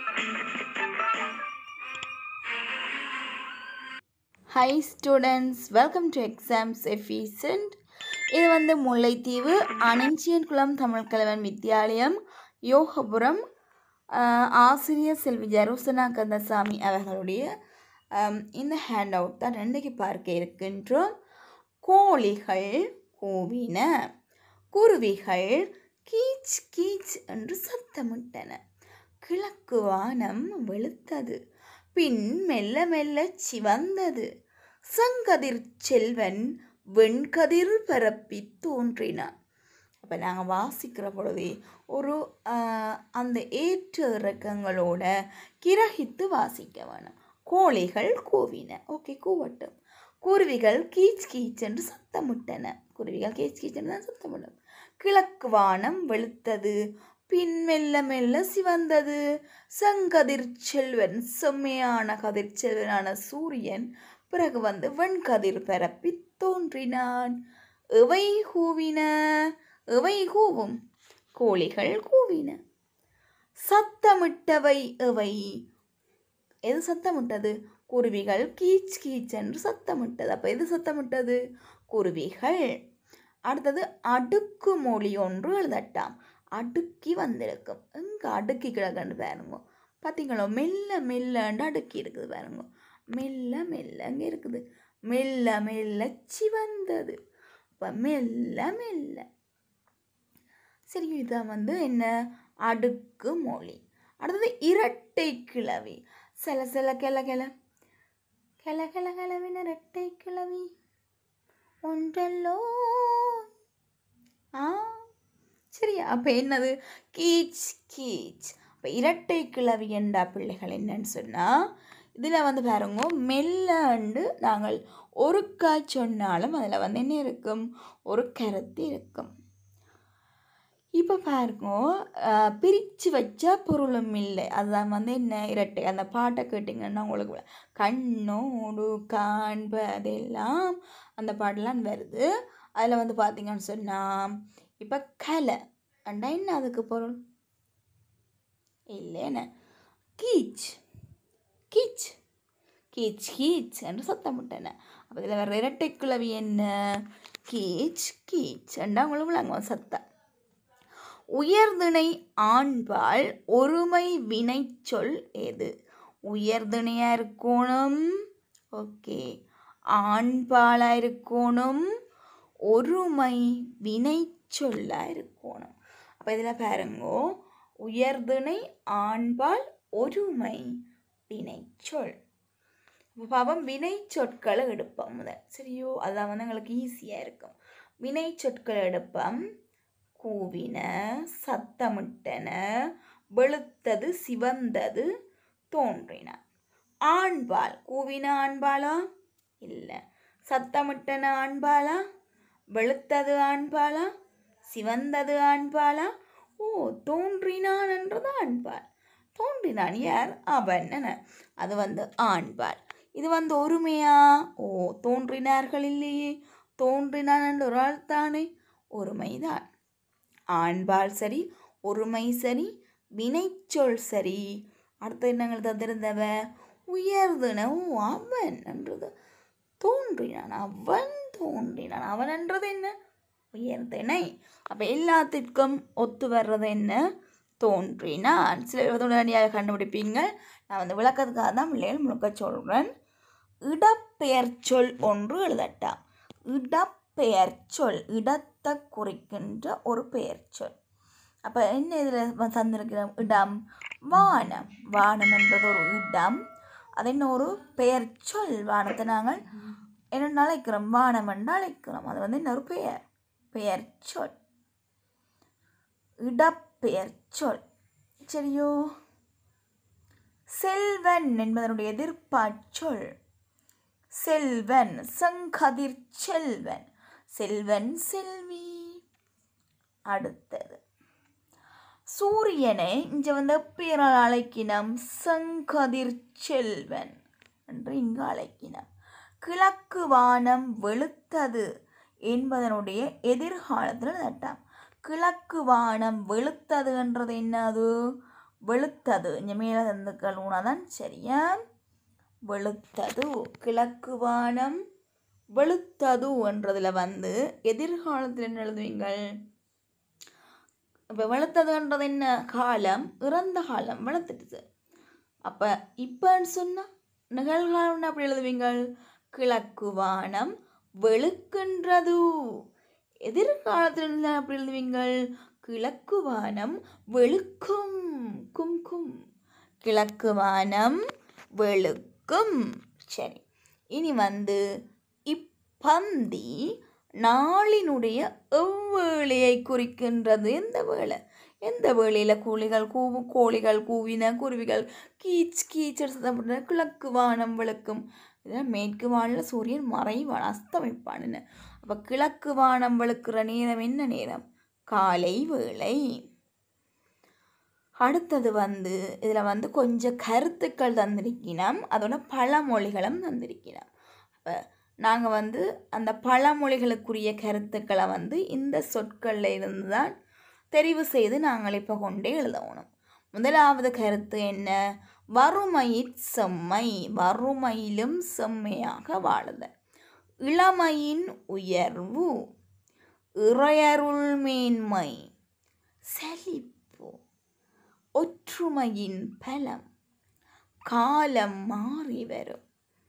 high students welcome to exams efficient இது வந்து முல்லைத்தீவு அனஞ்சியன் குளம் தமிழ் கலவன் வித்தியாலயம் யோகபுரம் ஆஹ், ஆசிரியர் செல்வி ஜெருசனா கந்தசாமி அவர்களுடைய ஆம், இந்த ஹேண்ட் அவுட் தான் ரெண்டைக்கு பார்க்க இருக்கின்றோம் கோழிகள் கூவின குருவிகள் கீச் கீச் என்று சத்தமிட்டன கிழக்கு வானம் வெளுத்தது பின் மெல்ல மெல்ல சிவந்தது செங்கதிர் செல்வன் வெண்கதிர் பரப்பி தோன்றினான் அப்போ நாங்கள் வாசிக்கிற பொழுதே ஒரு ஆஹ், அந்த ஏற்ற இறக்கங்களோட கிரகித்து வாசிக்க வேணும் கோழிகள் கூவின ஓகே கூவட்டும் குருவிகள் கீச் கீச் என்று சத்தமிட்டன குருவிகள் கீச் கீச் என்று தான் சத்தமிடும் கிழக்கு வானம் வெளுத்தது பின் மெல்ல மெல்ல சிவந்தது செங்கதிர் செல்வன் செம்மையான கதிர் செல்வனான சூரியன் பிறகு வந்து வெண்கதிர் பரப்பி தோன்றினான் எவை கூவின எவை கூவும் கோழிகள் கூவின சத்தமிட்டவை எவை எது சத்தமிட்டது குருவிகள் கீச் கீச் என்று சத்தமிட்டது அப்போ எது சத்தமிட்டது குருவிகள் அடுத்தது அடுக்கு மொழி ஒன்று எழுதட்டாம் அடுக்கி வந்திருக்கும் எங்கே அடுக்கி கிடக்குன்னு பாருங்க பார்த்தீங்களோ மெல்ல மெல்லண்டு அடுக்கி இருக்குது பாருங்க மெல்ல மெல்ல அங்கே இருக்குது மெல்ல மெல்ல சிவந்தது அப்போ மெல்ல மெல்ல சரி இதான் வந்து என்ன அடுக்கு மொழி அடுத்தது இரட்டை கிளவி சில சில கிள கிள கிள கிள கிளவின இரட்டை கிளவி ஒன்றல்லோ ஆ சரியா அப்போ என்னது கீச் கீச் அப்போ இரட்டை கிளவி என்றா பிள்ளைகள் என்னன்னு சொன்னால் இதில் வந்து பாருங்க மெல்லண்டு நாங்கள் ஒருக்கா சொன்னாலும் அதில் வந்து என்ன இருக்கும் ஒரு கருத்து இருக்கும் இப்போ பாருங்க பிரித்து வச்ச பொருளும் இல்லை அதுதான் வந்து என்ன இரட்டை அந்த பாட்டை கேட்டிங்கன்னா உங்களுக்கு விள- கண்ணோடு காண்பதெல்லாம் அந்த பாட்டெல்லாம் வருது அதில் வந்து பார்த்தீங்கன்னு சொன்னால் இப்போ கலை அண்டா என்ன அதுக்கு பொருள் இல்லைன்னு கீச் கீச் கீச் கீச் என்று சத்தமிட்டன அப்போ இதில் வேறு இரட்டை குளவி என்ன கீச் கீச் என்றா உங்களுக்கு விளங்கும் சத்தம் உயர்திணை ஆண்பால் ஒருமை வினைச்சொல் எது உயர்திணையாக இருக்கணும் ஓகே ஆண்பாலாக இருக்கணும் ஒருமை வினைச்சொல்லாக இருக்கணும் அப்போ இதில் பாருங்கோ உயர்திணை ஆண்பால் ஒருமை வினைச்சொல் அப்போ பாவம் வினை சொற்களை எடுப்போம் முதல் சரியோ அதான் வந்து எங்களுக்கு ஈஸியாக இருக்கும் வினை சொற்களை எடுப்போம் கூவின சத்தமிட்டன வெளுத்தது சிவந்தது தோன்றின ஆண்பால் கூவின ஆண்பாலா இல்லை சத்தமிட்டன ஆண்பாலா வெளுத்தது ஆண்பாலா சிவந்தது ஆண்பாலா ஓ தோன்றினான் என்றது ஆண்பால் தோன்றினான் யார் அவன் என்ன அது வந்து ஆண்பால் இது வந்து ஒருமையா ஓ தோன்றினார்கள் இல்லையே தோன்றினான் என்ற ஒரு ஆள் தானே ஒருமைதான் ஆண்பால் சரி ஒருமை சரி வினைச்சொல் சரி அடுத்து என்னங்கள் தந்திருந்தவ உயர்துன ஓ அவன் என்றது தோன்றினான் அவன் தோன்றினான் அவன் என்றது என்ன உயர்திணை அப்போ எல்லாத்திற்கும் ஒத்து வர்றது என்ன தோன்றினான் சில உடனடியாக கண்டுபிடிப்பீங்க நான் வந்து விளக்கத்துக்காக தான் பிள்ளைகள் முழுக்க சொல்கிறேன் இடப்பெயர் சொல் ஒன்று எழுதட்டாம் இடப்பெயர் சொல் இடத்தை குறிக்கின்ற ஒரு பெயர் சொல் அப்போ என்ன இதில் தந்திருக்கிற இடம் வானம் வானம் என்பது ஒரு இடம் அது என்ன ஒரு பெயர் சொல் வானத்தை நாங்கள் என்ன அழைக்கிறோம் வானம் என்று அழைக்கிறோம் அது வந்து இன்னொரு பெயர் பெயர் சொல் இடப்பெயர் சொல் சரியோ செல்வன் என்பதனுடைய எதிர்ப்பாச்சொல் செல்வன் செங்கதிர் செல்வன் செல்வன் செல்வி அடுத்தது சூரியனை இங்கே வந்து எப்பேரால் அழைக்கினம் செங்கதிர் செல்வன் என்று இங்கு அழைக்கினம் கிழக்கு வானம் வெளுத்தது என்பதனுடைய எதிர்காலத்தில் நட்டாம் கிழக்கு வானம் வெளுத்தது என்றது என்னது வெளுத்தது இங்கே மேலே தந்துக்கள் ஊனாதான் சரியா வெளுத்தது கிழக்கு வானம் வெளுத்தது என்றதில் வந்து எதிர்காலத்தில் என்ன எழுதுவீங்கள் இப்போ வெளுத்ததுன்றது என்ன காலம் இறந்த காலம் வெளுத்துட்டுது அப்போ இப்போன்னு சொன்னால் நிகழ்காலம்னு அப்படி எழுதுவீங்கள் கிழக்கு வானம் வெளுக்கின்றது எதிர்காலத்தில் இருந்தா அப்படி எழுதுவீங்கள் கிழக்கு வானம் வெளுக்கும் கும் கும் கிழக்கு வானம் வெளுக்கும் சரி இனி வந்து இப்பந்தி நாளினுடைய எவ்வேளையை குறிக்கின்றது எந்த வேளை எந்த வேளையில் கூலிகள் கூவு கோழிகள் கூவின குருவிகள் கீச் கீச்சர் சத்தப்பட்ட கிழக்கு வானம் விளக்கும் இதெல்லாம் மேற்கு வானில் சூரியன் மறைவான் அஸ்தமிப்பான்னு அப்போ கிழக்கு வானம் வெளுக்கிற நேரம் என்ன நேரம் காலை வேளை அடுத்தது வந்து இதில் வந்து கொஞ்சம் கருத்துக்கள் தந்திருக்கிறோம் அதோட பழமொழிகளும் தந்திருக்கிறோம் அப்போ நாங்கள் வந்து அந்த பழமொழிகளுக்குரிய கருத்துக்களை வந்து இந்த சொற்களில் இருந்து தான் தெரிவு செய்து நாங்கள் இப்போ கொண்டே எழுதணும் முதலாவது கருத்து என்ன வறுமையிற் செம்மை வறுமையிலும் செம்மையாக வாழுதல் இளமையின் உயர்வு இறையருள் மேன்மை சலிப்பு ஒற்றுமையின் பலம் காலம் மாறி வரும்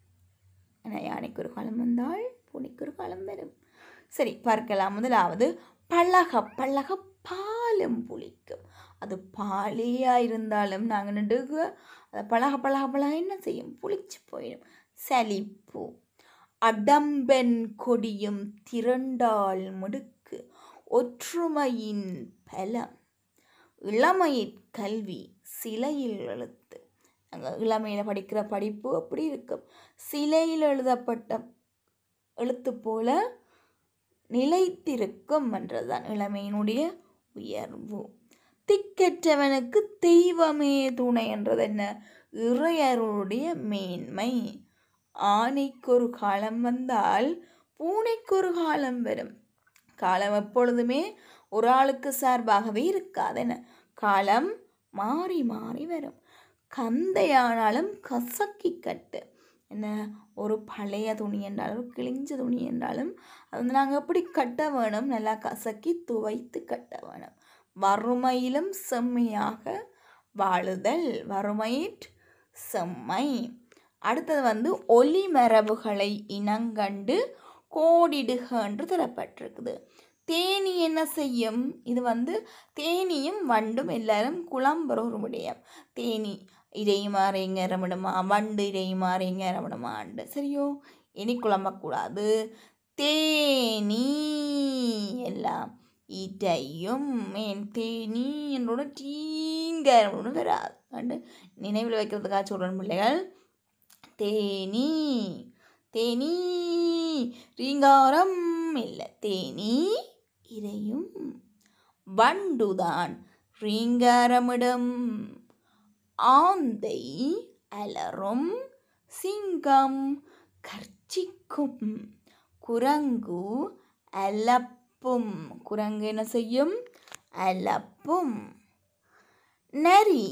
என யானைக்கு ஒரு காலம் வந்தால் பூனைக்கு ஒரு காலம் வரும் சரி பார்க்கலாம் முதலாவது பழக பழக பாலும் புளிக்கும் அது பாலையாக இருந்தாலும் நாங்கள் நடுக அதை பழக பழக பழக என்ன செய்யும் புளிச்சு போயிடும் சலிப்பு அடம்பன் கொடியும் திரண்டால் முடுக்கு ஒற்றுமையின் பலம் இளமையிற் கல்வி சிலையில் எழுத்து நாங்கள் இளமையில் படிக்கிற படிப்பு அப்படி இருக்கும் சிலையில் எழுதப்பட்ட எழுத்து போல நிலைத்திருக்கும் என்றதுதான் இளமையினுடைய உயர்வு திக்கற்றவனுக்கு தெய்வமே துணை என்றது என்ன இறையருடைய மேன்மை ஆனைக்கு ஒரு காலம் வந்தால் பூனைக்கு ஒரு காலம் வரும் காலம் எப்பொழுதுமே ஒரு ஆளுக்கு சார்பாகவே இருக்காதென காலம் மாறி மாறி வரும் கந்தையானாலும் கசக்கி கட்டு என்ன ஒரு பழைய துணி என்றாலும் கிழிஞ்ச துணி என்றாலும் அது வந்து நாங்கள் எப்படி கட்ட வேணும் நல்லா கசக்கி துவைத்து கட்ட வேணும் வறுமையிலும் செம்மையாக வாழுதல் வறுமையிற் செம்மை அடுத்தது வந்து ஒலி மரபுகளை இனங்கண்டு கோடிடுக என்று தரப்பட்டிருக்குது தேனி என்ன செய்யும் இது வந்து தேனியும் வண்டும் எல்லாரும் குளம்புற ஒரு விடயம் தேனி இறையுமாறு எங்கே இறமிடுமா வண்டு இறையுமாறு எங்கே இறமிடுமாண்டு சரியோ இனி குழம்பக்கூடாது தேனி எல்லாம் இடையும் மேன் தேனி என்னோட டீங்கரோட வராது கண்டு நினைவில் வைக்கிறதுக்காக சொல்கிறேன் பிள்ளைகள் தேனி தேனி ரீங்காரம் இல்லை தேனி இறையும் வண்டுதான் ரீங்காரமிடம் ஆந்தை அலறும் சிங்கம் கர்ச்சிக்கும் குரங்கு அலப்பும் குரங்கு என்ன செய்யும் அலப்பும் நரி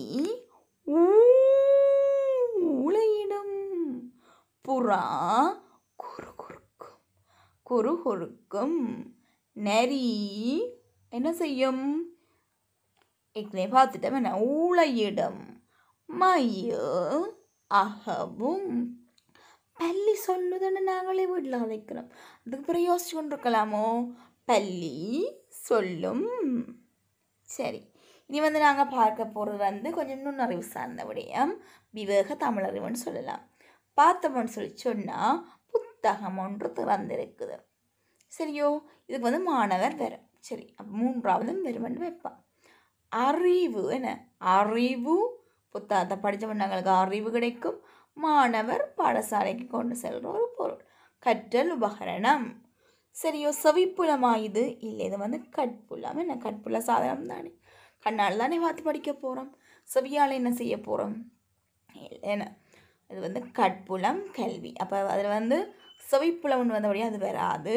ஊளையிடும் புறா குறுகுறுக்கும் குறுகுறுக்கும் நரி என்ன செய்யும் ஏற்கனவே பார்த்துட்டோம் என்ன ஊளையிடும் மயில் அகவும் பள்ளி சொல்லுதுன்னு நாங்களே வீட்டில் கதைக்கிறோம் அதுக்கு பிறகு யோசிச்சு கொண்டிருக்கலாமோ பள்ளி சொல்லும் சரி இனி வந்து நாங்கள் பார்க்க போகிறது வந்து கொஞ்சம் நுண்ணறிவு சார்ந்த விடயம் விவேக தமிழறிவுன்னு சொல்லலாம் பார்த்தோம்னு சொல்லி சொன்னால் புத்தகம் ஒன்று திறந்திருக்குது சரியோ இதுக்கு வந்து மாணவர் வரும் சரி அப்போ மூன்றாவதும் வருவன் வைப்பான் அறிவு என்ன அறிவு புத்தகத்தை படித்தவங்களுக்கு அறிவு கிடைக்கும் மாணவர் பாடசாலைக்கு கொண்டு செல்கிற ஒரு பொருள் கற்றல் உபகரணம் சரியோ செவிப்புலமா இது இல்லை இது வந்து கட்புலம் என்ன கட்புல சாதனம் தானே கண்ணால் தானே பார்த்து படிக்க போகிறோம் செவியால் என்ன செய்ய போகிறோம் என்ன இது வந்து கட்புலம் கல்வி அப்போ அதில் வந்து செவிப்புலம்னு வந்தபடியாக அது வராது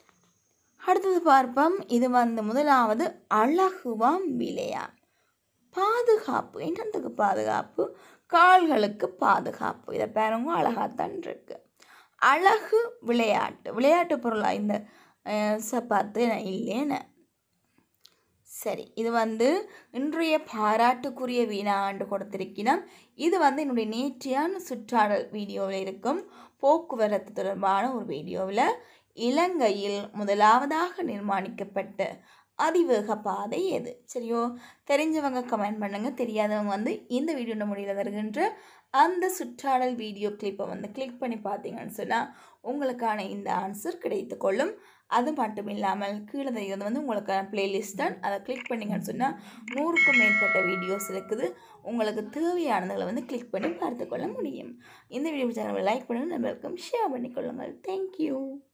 அடுத்தது பார்ப்போம் இது வந்து முதலாவது அழகுவாம் விளையாம் பாதுகாப்பு என்னத்துக்கு பாதுகாப்பு கால்களுக்கு பாதுகாப்பு இதை பாருங்க அழகாத்தான் இருக்கு அழகு விளையாட்டு விளையாட்டு பொருளாக இந்த அஹ், சப்பாத்து இல்லைன்னு சரி இது வந்து இன்றைய பாராட்டுக்குரிய வீணாண்டு கொடுத்திருக்கிறோம் இது வந்து என்னுடைய நேற்றையான சுற்றாடல் வீடியோவில் இருக்கும் போக்குவரத்து தொடர்பான ஒரு வீடியோவில் இலங்கையில் முதலாவதாக நிர்மாணிக்கப்பட்ட அதிவேக பாதை எது சரியோ தெரிஞ்சவங்க கமெண்ட் பண்ணுங்க தெரியாதவங்க வந்து இந்த வீடியோ முடியல வருகின்ற அந்த சுற்றாடல் வீடியோ கிளிப்பை வந்து கிளிக் பண்ணி பார்த்தீங்கன்னு சொன்னால் உங்களுக்கான இந்த ஆன்சர் கிடைத்து கொள்ளும் அது மட்டும் இல்லாமல் கீழே தெரிகிறது வந்து உங்களுக்கான பிளேலிஸ்ட் தான் அதை கிளிக் பண்ணிங்கன்னு சொன்னால் நூறுக்கும் மேற்பட்ட வீடியோஸ் இருக்குது உங்களுக்கு தேவையானதுகளை வந்து கிளிக் பண்ணி பார்த்துக்கொள்ள முடியும் இந்த வீடியோ சேனலை லைக் பண்ணுங்கள் நம்மளுக்கும் ஷேர் பண்ணிக்கொள்ளுங்கள் தேங்க்யூ